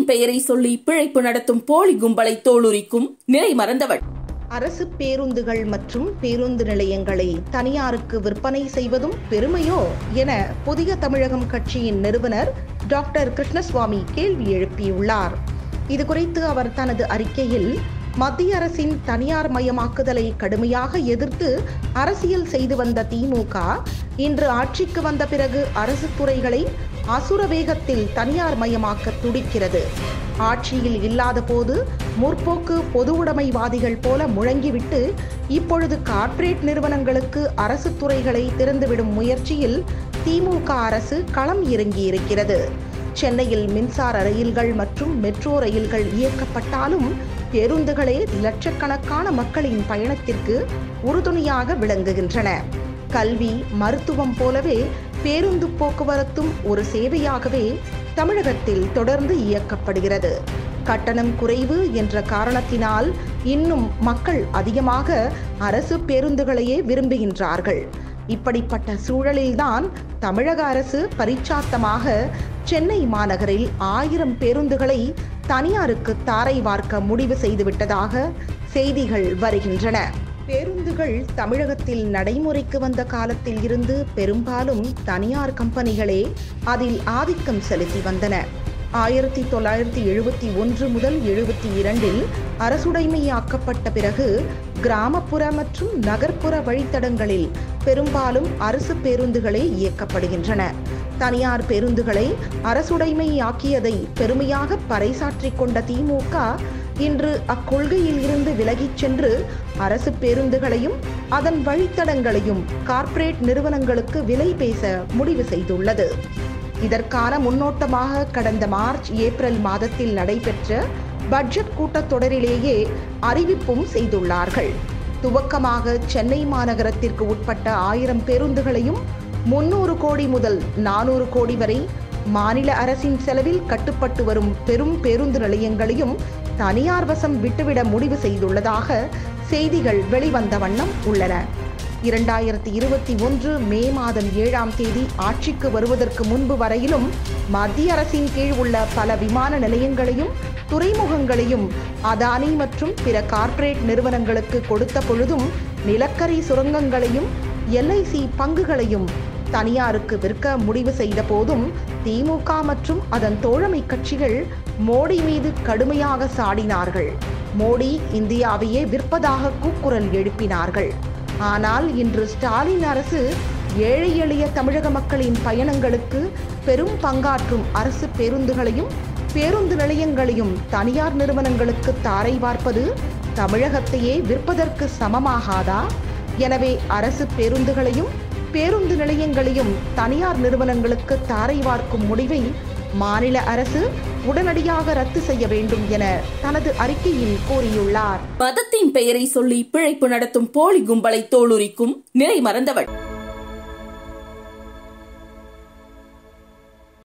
பெயரை சொல்லி பிழைப்பு நடத்தும் போலி கும்பலை தோலுரிக்கும் நிலை மறந்தவள் அரசு பேருந்துகள் மற்றும் பேருந்து நிலையங்களை தனியாருக்கு விற்பனை செய்வதும் பெருமையோ என புதிய தமிழகம் கட்சியின் நிறுவனர் டாக்டர் கிருஷ்ணசுவாமி கேள்வி எழுப்பியுள்ளார் இது குறித்து அவர் தனது அறிக்கையில் மத்திய அரசின் தனியார் மயமாக்குதலை கடுமையாக எதிர்த்து அரசியல் செய்து வந்த திமுக இன்று ஆட்சிக்கு வந்த பிறகு அரசு துறைகளை அசுர வேகத்தில் தனியார் மயமாக்க துடிக்கிறது ஆட்சியில் இல்லாத போது முற்போக்கு பொது உடைமைவாதிகள் போல முழங்கிவிட்டு இப்பொழுது கார்ப்பரேட் நிறுவனங்களுக்கு அரசு துறைகளை திறந்துவிடும் முயற்சியில் திமுக அரசு களம் இறங்கியிருக்கிறது சென்னையில் மின்சார ரயில்கள் மற்றும் மெட்ரோ ரயில்கள் இயக்கப்பட்டாலும் பேருந்துகளே லட்சக்கணக்கான மக்களின் பயணத்திற்கு உறுதுணையாக விளங்குகின்றன கல்வி மருத்துவம் போலவே பேருந்து போக்குவரத்தும் ஒரு சேவையாகவே தமிழகத்தில் தொடர்ந்து இயக்கப்படுகிறது கட்டணம் குறைவு என்ற காரணத்தினால் இன்னும் மக்கள் அதிகமாக அரசு பேருந்துகளையே விரும்புகின்றார்கள் இப்படிப்பட்ட சூழலில்தான் தமிழக அரசு பரிச்சாத்தமாக சென்னை மாநகரில் ஆயிரம் பேருந்துகளை தனியாருக்கு தாரை வார்க்க முடிவு செய்துவிட்டதாக செய்திகள் வருகின்றன பேருந்துகள் தமிழகத்தில் நடைமுறைக்கு வந்த காலத்தில் இருந்து பெரும்பாலும் தனியார் கம்பெனிகளே அதில் ஆதிக்கம் செலுத்தி வந்தன ஆயிரத்தி தொள்ளாயிரத்தி எழுபத்தி ஒன்று முதல் எழுபத்தி இரண்டில் அரசுடைமையாக்கப்பட்ட பிறகு கிராமப்புற மற்றும் நகர்ப்புற வழித்தடங்களில் பெரும்பாலும் அரசு பேருந்துகளே இயக்கப்படுகின்றன தனியார் பேருந்துகளை அரசுடைமையாக்கியதை பெருமையாக பறைசாற்றிக் கொண்ட திமுக இன்று அக்கொள்கையில் இருந்து விலகிச் சென்று அரசு பேருந்துகளையும் அதன் வழித்தடங்களையும் கார்ப்பரேட் நிறுவனங்களுக்கு விலை பேச முடிவு செய்துள்ளது இதற்கான முன்னோட்டமாக கடந்த மார்ச் ஏப்ரல் மாதத்தில் நடைபெற்ற பட்ஜெட் கூட்டத்தொடரிலேயே அறிவிப்பும் செய்துள்ளார்கள் துவக்கமாக சென்னை மாநகரத்திற்கு உட்பட்ட ஆயிரம் பேருந்துகளையும் முன்னூறு கோடி முதல் நானூறு கோடி வரை மாநில அரசின் செலவில் கட்டுப்பட்டு வரும் பெரும் பேருந்து நிலையங்களையும் தனியார் வசம் விட்டுவிட முடிவு செய்துள்ளதாக செய்திகள் வெளிவந்த வண்ணம் உள்ளன இரண்டாயிரத்தி இருபத்தி ஒன்று மே மாதம் ஏழாம் தேதி ஆட்சிக்கு வருவதற்கு முன்பு வரையிலும் மத்திய அரசின் கீழ் உள்ள பல விமான நிலையங்களையும் துறைமுகங்களையும் அதானி மற்றும் பிற கார்ப்பரேட் நிறுவனங்களுக்கு கொடுத்த பொழுதும் நிலக்கரி சுரங்கங்களையும் எல்ஐசி பங்குகளையும் தனியாருக்கு விற்க முடிவு செய்த போதும் திமுக மற்றும் அதன் தோழமை கட்சிகள் மோடி மீது கடுமையாக சாடினார்கள் மோடி இந்தியாவையே விற்பதாக கூக்குரல் எழுப்பினார்கள் ஆனால் இன்று ஸ்டாலின் அரசு ஏழை எளிய தமிழக மக்களின் பயணங்களுக்கு பெரும் பங்காற்றும் அரசு பேருந்துகளையும் பேருந்து நிலையங்களையும் தனியார் நிறுவனங்களுக்கு தாரை வார்ப்பது தமிழகத்தையே விற்பதற்கு சமமாகாதா எனவே அரசு பேருந்துகளையும் பேருந்து நிலையங்களையும் தனியார் நிறுவனங்களுக்கு தாரை வார்க்கும் முடிவை மாநில அரசு உடனடியாக ரத்து செய்ய வேண்டும் என தனது அறிக்கையில் கூறியுள்ளார் மதத்தின் பெயரை சொல்லி பிழைப்பு நடத்தும் போலி கும்பலை தோலுரிக்கும் நிலை மறந்தவள்